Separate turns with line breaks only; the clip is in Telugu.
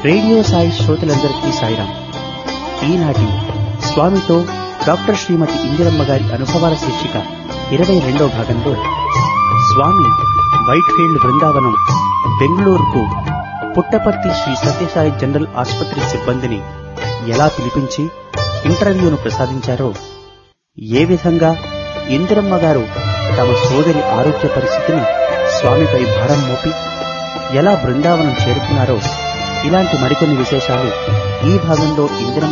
రేడియో సాయి శ్రోతలందరికీ సాయిరాం ఈనాటి స్వామితో డాక్టర్ శ్రీమతి ఇందిరమ్మ గారి అనుభవాల శీర్షిక ఇరవై రెండో భాగంలో స్వామి వైట్ఫీల్డ్ బృందావనం బెంగళూరుకు పుట్టపర్తి శ్రీ సత్యసాయి జనరల్ ఆసుపత్రి సిబ్బందిని ఎలా పిలిపించి ఇంటర్వ్యూను ప్రసాదించారో ఏ విధంగా ఇందిరమ్మ గారు తమ సోదరి ఆరోగ్య పరిస్థితిని స్వామిపై భారం మోపి ఎలా బృందావనం చేరుకున్నారో ఇలాంటి మరికొన్ని విశేషాలు ఈ భాగంలో ఇందిరమ్మ